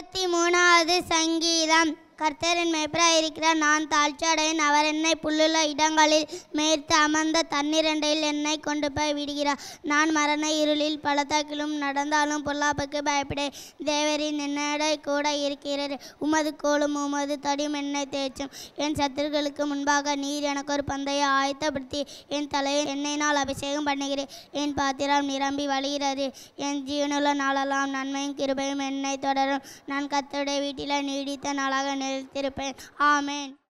இருபத்தி மூணாவது சங்கீதம் கர்த்தரின் மேய்ப்பராய் இருக்கிறார் நான் தாழ்ச்சி அடையேன் அவர் என்னை புல்லுள்ள இடங்களில் மேய்த்து அமர்ந்த தண்ணீரண்டையில் என்னை கொண்டு போய் விடுகிறார் நான் மரண இருளில் பள்ளத்தாக்கிலும் நடந்தாலும் பொல்லாப்புக்கு பயப்படேன் தேவரின் என்னடை கூட இருக்கிறது உமது கோலும் உமது தடியும் என்னை தேய்ச்சும் என் சத்துருக்களுக்கு முன்பாக நீர் எனக்கு ஒரு பந்தயை ஆயத்தப்படுத்தி என் தலையை எண்ணெயினால் அபிஷேகம் பண்ணுகிறேன் என் பாத்திரம் நிரம்பி வழிகிறது என் ஜீவனுள்ள நாளெல்லாம் நன்மையும் கிருபையும் என்னை தொடரும் நான் கர்த்தருடைய வீட்டில் நீடித்த நாளாக நிலைத்திருப்பேன் ஆமென்